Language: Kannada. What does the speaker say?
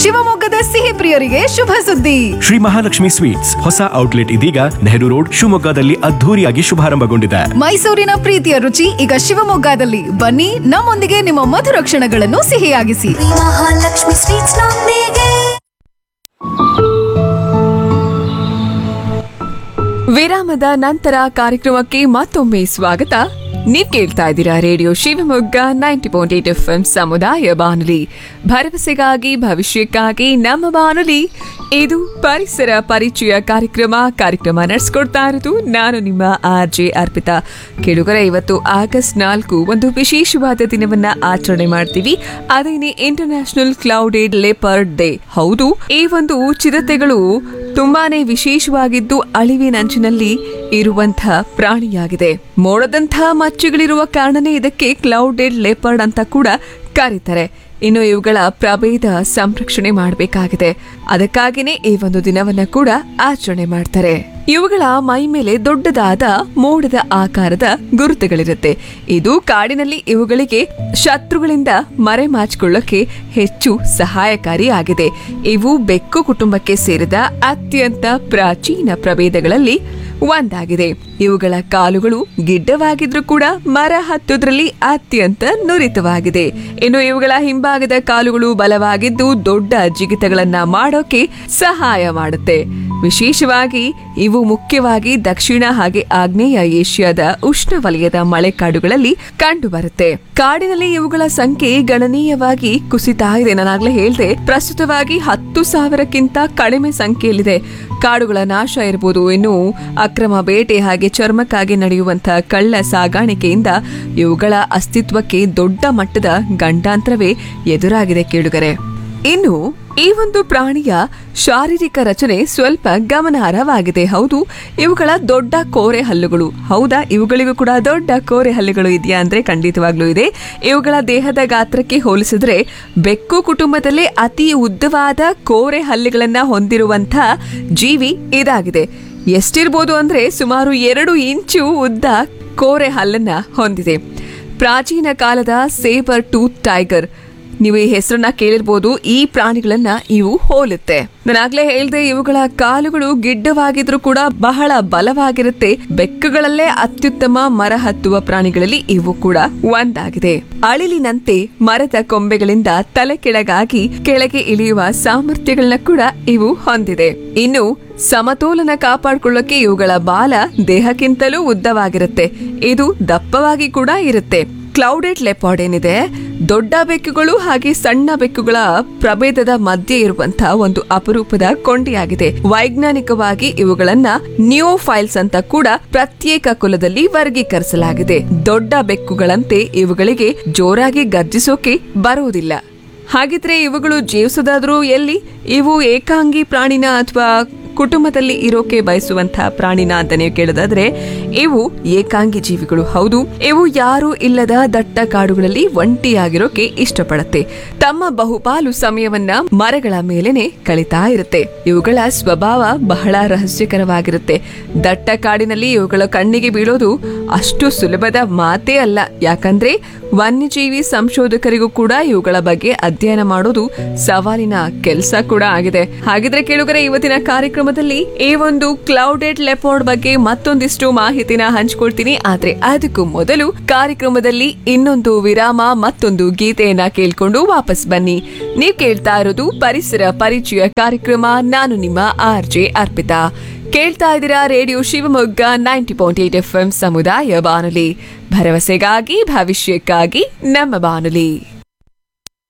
ಶಿವಮೊಗ್ಗದ ಸಿಹಿ ಪ್ರಿಯರಿಗೆ ಶುಭ ಸುದ್ದಿ ಶ್ರೀ ಮಹಾಲಕ್ಷ್ಮಿ ಸ್ವೀಟ್ಸ್ ಹೊಸ ಔಟ್ಲೆಟ್ ಇದೀಗ ನೆಹರು ರೋಡ್ ಶಿವಮೊಗ್ಗದಲ್ಲಿ ಅದ್ಧೂರಿಯಾಗಿ ಶುಭಾರಂಭಗೊಂಡಿದೆ ಮೈಸೂರಿನ ಪ್ರೀತಿಯ ರುಚಿ ಈಗ ಶಿವಮೊಗ್ಗದಲ್ಲಿ ಬನ್ನಿ ನಮ್ಮೊಂದಿಗೆ ನಿಮ್ಮ ಮಧುರ ಕ್ಷಣಗಳನ್ನು ಸಿಹಿಯಾಗಿಸಿ ಮಹಾಲಕ್ಷ್ಮಿ ಸ್ವೀಟ್ಸ್ ನೊಂದಿಗೆ ವಿರಾಮದ ನಂತರ ಕಾರ್ಯಕ್ರಮಕ್ಕೆ ಮತ್ತೊಮ್ಮೆ ಸ್ವಾಗತ ನೀವ್ ಕೇಳ್ತಾ ಇದ್ದೀರಾ radio Shivamogga ninety point eight F ಸಮುದಾಯ ಬಾನುಲಿ ಭರವಸೆಗಾಗಿ ಭವಿಷ್ಯಕ್ಕಾಗಿ ನಮ್ಮ ಬಾನುಲಿ ಇದು ಪರಿಸರ ಪರಿಚಯ ಕಾರ್ಯಕ್ರಮ ಕಾರ್ಯಕ್ರಮ ನಡೆಸ್ಕೊಡ್ತಾ ಇರೋದು ನಾನು ನಿಮ್ಮ ಆರ್ ಜೆ ಅರ್ಪಿತಾ ಕೇಳುಗರ ಇವತ್ತು ಆಗಸ್ಟ್ ನಾಲ್ಕು ಒಂದು ವಿಶೇಷವಾದ ದಿನವನ್ನ ಆಚರಣೆ ಮಾಡ್ತೀವಿ ಅದೇನೆ ಇಂಟರ್ನ್ಯಾಷನಲ್ ಕ್ಲೌಡೆಡ್ ಲೇಪರ್ಡ್ ಡೇ ಹೌದು ಈ ಒಂದು ಚಿರತೆಗಳು ತುಂಬಾನೇ ವಿಶೇಷವಾಗಿದ್ದು ಅಳಿವಿನಂಚಿನಲ್ಲಿ ಇರುವಂತಹ ಪ್ರಾಣಿಯಾಗಿದೆ ಮೋಡದಂತಹ ಮಚ್ಚುಗಳಿರುವ ಕಾರಣನೇ ಇದಕ್ಕೆ ಕ್ಲೌಡೆಡ್ ಲೆಪರ್ಡ್ ಅಂತ ಕೂಡ ಕರೀತಾರೆ ಇನ್ನು ಇವುಗಳ ಪ್ರಭೇದ ಸಂರಕ್ಷಣೆ ಮಾಡಬೇಕಾಗಿದೆ ಅದಕ್ಕಾಗಿನೇ ಈ ಒಂದು ದಿನವನ್ನ ಕೂಡ ಆಚರಣೆ ಮಾಡ್ತಾರೆ ಇವುಗಳ ಮೈ ಮೇಲೆ ದೊಡ್ಡದಾದ ಮೋಡದ ಆಕಾರದ ಗುರುತುಗಳಿರುತ್ತೆ ಇದು ಕಾಡಿನಲ್ಲಿ ಇವುಗಳಿಗೆ ಶತ್ರುಗಳಿಂದ ಮರೆಮಾಚಿಕೊಳ್ಳಕ್ಕೆ ಹೆಚ್ಚು ಸಹಾಯಕಾರಿಯಾಗಿದೆ ಇವು ಬೆಕ್ಕು ಕುಟುಂಬಕ್ಕೆ ಸೇರಿದ ಅತ್ಯಂತ ಪ್ರಾಚೀನ ಪ್ರಭೇದಗಳಲ್ಲಿ ಒಂದಾಗಿದೆ ಇವುಗಳ ಕಾಲುಗಳು ಗಿಡ್ಡವಾಗಿದ್ರೂ ಕೂಡ ಮರ ಹತ್ತುದ್ರಲ್ಲಿ ಅತ್ಯಂತ ನುರಿತವಾಗಿದೆ ಇನ್ನು ಇವುಗಳ ಹಿಂಭಾಗದ ಕಾಲುಗಳು ಬಲವಾಗಿದ್ದು ದೊಡ್ಡ ಜಿಗಿತಗಳನ್ನ ಮಾಡೋಕೆ ಸಹಾಯ ಮಾಡುತ್ತೆ ವಿಶೇಷವಾಗಿ ಇವು ಮುಖ್ಯವಾಗಿ ದಕ್ಷಿಣ ಹಾಗೆ ಆಗ್ನೇಯ ಏಷ್ಯಾದ ಉಷ್ಣವಲಯದ ಮಳೆಕಾಡುಗಳಲ್ಲಿ ಕಂಡುಬರುತ್ತೆ ಕಾಡಿನಲ್ಲಿ ಇವುಗಳ ಸಂಖ್ಯೆ ಗಣನೀಯವಾಗಿ ಕುಸಿತಾ ಇದೆ ನಾನಾಗ್ಲೇ ಹೇಳ್ದೆ ಪ್ರಸ್ತುತವಾಗಿ ಹತ್ತು ಸಾವಿರಕ್ಕಿಂತ ಕಡಿಮೆ ಸಂಖ್ಯೆಯಲ್ಲಿದೆ ಕಾಡುಗಳ ನಾಶ ಇರಬಹುದು ಇನ್ನು ಅಕ್ರಮ ಬೇಟೆ ಹಾಗೆ ಚರ್ಮಕ್ಕಾಗಿ ನಡೆಯುವಂತಹ ಕಳ್ಳ ಸಾಗಾಣಿಕೆಯಿಂದ ಇವುಗಳ ಅಸ್ತಿತ್ವಕ್ಕೆ ದೊಡ್ಡ ಮಟ್ಟದ ಗಂಡಾಂತರವೇ ಎದುರಾಗಿದೆ ಕೇಳುಗರೆ ಇನ್ನು ಈ ಒಂದು ಪ್ರಾಣಿಯ ಶಾರೀರಿಕ ರಚನೆ ಸ್ವಲ್ಪ ಗಮನಾರ್ಹವಾಗಿದೆ ಹೌದು ಇವುಗಳ ದೊಡ್ಡ ಕೋರೆ ಹಲ್ಲುಗಳು ಹೌದಾ ಇವುಗಳಿಗೂ ಕೂಡ ದೊಡ್ಡ ಕೋರೆ ಹಲ್ಲುಗಳು ಇದೆಯಾ ಅಂದ್ರೆ ಖಂಡಿತವಾಗ್ಲೂ ಇದೆ ಇವುಗಳ ದೇಹದ ಗಾತ್ರಕ್ಕೆ ಹೋಲಿಸಿದ್ರೆ ಬೆಕ್ಕು ಕುಟುಂಬದಲ್ಲೇ ಅತಿ ಉದ್ದವಾದ ಕೋರೆ ಹಲ್ಲುಗಳನ್ನ ಹೊಂದಿರುವಂತ ಜೀವಿ ಇದಾಗಿದೆ ಎಷ್ಟಿರ್ಬೋದು ಅಂದ್ರೆ ಸುಮಾರು ಎರಡು ಇಂಚು ಉದ್ದ ಕೋರೆ ಹಲ್ಲನ್ನ ಹೊಂದಿದೆ ಪ್ರಾಚೀನ ಕಾಲದ ಸೇಬರ್ ಟೂತ್ ಟೈಗರ್ ನೀವು ಈ ಹೆಸರನ್ನ ಕೇಳಿರ್ಬೋದು ಈ ಪ್ರಾಣಿಗಳನ್ನ ಇವು ಹೋಲುತ್ತೆ ನಾನಾಗ್ಲೇ ಹೇಳ್ದೆ ಇವುಗಳ ಕಾಲುಗಳು ಗಿಡ್ಡವಾಗಿದ್ರೂ ಕೂಡ ಬಹಳ ಬಲವಾಗಿರುತ್ತೆ ಬೆಕ್ಕುಗಳಲ್ಲೇ ಅತ್ಯುತ್ತಮ ಮರ ಹತ್ತುವ ಪ್ರಾಣಿಗಳಲ್ಲಿ ಇವು ಕೂಡ ಒಂದಾಗಿದೆ ಅಳಿಲಿನಂತೆ ಮರದ ಕೊಂಬೆಗಳಿಂದ ತಲೆ ಕೆಳಗಾಗಿ ಕೆಳಗೆ ಇಳಿಯುವ ಸಾಮರ್ಥ್ಯಗಳನ್ನ ಕೂಡ ಇವು ಹೊಂದಿದೆ ಇನ್ನು ಸಮತೋಲನ ಕಾಪಾಡಿಕೊಳ್ಳಕ್ಕೆ ಇವುಗಳ ಬಾಲ ದೇಹಕ್ಕಿಂತಲೂ ಉದ್ದವಾಗಿರುತ್ತೆ ಇದು ದಪ್ಪವಾಗಿ ಕೂಡ ಇರುತ್ತೆ ಕ್ಲೌಡೆಡ್ ಲೆಪಾರ್ಡ್ ಏನಿದೆ ದೊಡ್ಡ ಬೆಕ್ಕುಗಳು ಹಾಗೆ ಸಣ್ಣ ಬೆಕ್ಕುಗಳ ಪ್ರಭೇದದ ಮಧ್ಯೆ ಇರುವಂತಹ ಒಂದು ಅಪರೂಪದ ಕೊಂಡಿಯಾಗಿದೆ ವೈಜ್ಞಾನಿಕವಾಗಿ ಇವುಗಳನ್ನ ನ್ಯೂಫೈಲ್ಸ್ ಅಂತ ಕೂಡ ಪ್ರತ್ಯೇಕ ಕುಲದಲ್ಲಿ ವರ್ಗೀಕರಿಸಲಾಗಿದೆ ದೊಡ್ಡ ಬೆಕ್ಕುಗಳಂತೆ ಇವುಗಳಿಗೆ ಜೋರಾಗಿ ಗರ್ಜಿಸೋಕೆ ಬರುವುದಿಲ್ಲ ಹಾಗಿದ್ರೆ ಇವುಗಳು ಜೀವಿಸೋದಾದ್ರೂ ಎಲ್ಲಿ ಇವು ಏಕಾಂಗಿ ಪ್ರಾಣಿನ ಅಥವಾ ಕುಟುಂಬದಲ್ಲಿ ಇರೋಕೆ ಬಯಸುವಂತಹ ಪ್ರಾಣಿನ ಅಂತ ನೀವು ಕೇಳೋದಾದ್ರೆ ಇವು ಏಕಾಂಗಿ ಜೀವಿಗಳು ಹೌದು ಇವು ಯಾರು ಇಲ್ಲದ ದಟ್ಟ ಕಾಡುಗಳಲ್ಲಿ ಒಂಟಿಯಾಗಿರೋಕೆ ಇಷ್ಟಪಡುತ್ತೆ ತಮ್ಮ ಬಹುಪಾಲು ಸಮಯವನ್ನ ಮರಗಳ ಮೇಲೆನೆ ಕಳಿತಾ ಇರುತ್ತೆ ಇವುಗಳ ಸ್ವಭಾವ ಬಹಳ ರಹಸ್ಯಕರವಾಗಿರುತ್ತೆ ದಟ್ಟ ಕಾಡಿನಲ್ಲಿ ಇವುಗಳ ಕಣ್ಣಿಗೆ ಬೀಳೋದು ಅಷ್ಟು ಸುಲಭದ ಮಾತೇ ಅಲ್ಲ ಯಾಕಂದ್ರೆ ವನ್ಯಜೀವಿ ಸಂಶೋಧಕರಿಗೂ ಕೂಡ ಇವುಗಳ ಬಗ್ಗೆ ಅಧ್ಯಯನ ಮಾಡೋದು ಸವಾಲಿನ ಕೆಲಸ ಕೂಡ ಆಗಿದೆ ಹಾಗಿದ್ರೆ ಕೇಳುಗರೆ ಇವತ್ತಿನ ಕಾರ್ಯಕ್ರಮದಲ್ಲಿ ಈ ಒಂದು ಕ್ಲೌಡೆಡ್ ಲೆಪೋರ್ಡ್ ಬಗ್ಗೆ ಮತ್ತೊಂದಿಷ್ಟು ಮಾಹಿತಿನ ಹಂಚ್ಕೊಳ್ತೀನಿ ಆದ್ರೆ ಅದಕ್ಕೂ ಮೊದಲು ಕಾರ್ಯಕ್ರಮದಲ್ಲಿ ಇನ್ನೊಂದು ವಿರಾಮ ಮತ್ತೊಂದು ಗೀತೆಯನ್ನ ಕೇಳ್ಕೊಂಡು ವಾಪಸ್ ಬನ್ನಿ ನೀವ್ ಕೇಳ್ತಾ ಇರೋದು ಪರಿಸರ ಪರಿಚಯ ಕಾರ್ಯಕ್ರಮ ನಾನು ನಿಮ್ಮ ಆರ್ ಜೆ ಅರ್ಪಿತಾ ಕೇಳ್ತಾ ಇದ್ದೀರಾ radio Shivamogga ninety point eight F ಸಮುದಾಯ ಬಾನುಲಿ ಭರವಸೆಗಾಗಿ ಭವಿಷ್ಯಕ್ಕಾಗಿ ನಮ್ಮ ಬಾನುಲಿ